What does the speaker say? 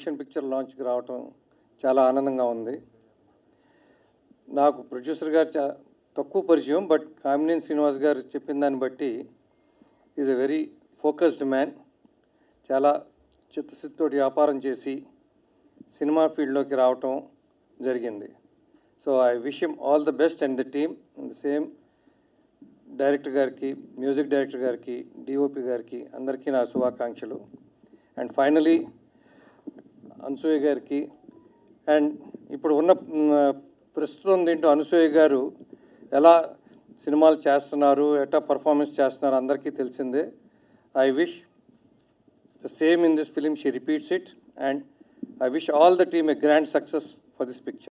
motion picture లాంచ్కి రావటం చాలా ఆనందంగా ఉంది నాకు ప్రొడ్యూసర్ గారు చా తక్కువ పరిచయం బట్ కామినేని శ్రీనివాస్ గారు చెప్పిన దాన్ని బట్టి is a very focused man చాలా చిత్తశుద్ధితోటి వ్యాపారం చేసి సినిమా ఫీల్డ్లోకి రావటం జరిగింది so I wish him all the best and the team the same director గారికి మ్యూజిక్ డైరెక్టర్ గారికి డిఓపి గారికి అందరికీ నా శుభాకాంక్షలు అండ్ ఫైనలీ అనసూయ గారికి అండ్ ఇప్పుడు ఉన్న మ్, ప్రస్తుతం దీంట్లో అనసూయ గారు ఎలా సినిమాలు చేస్తున్నారు ఎట్లా పర్ఫార్మెన్స్ చేస్తున్నారు అందరికీ తెలిసిందే I wish the same in this film she repeats it and I wish all the team a grand success for this picture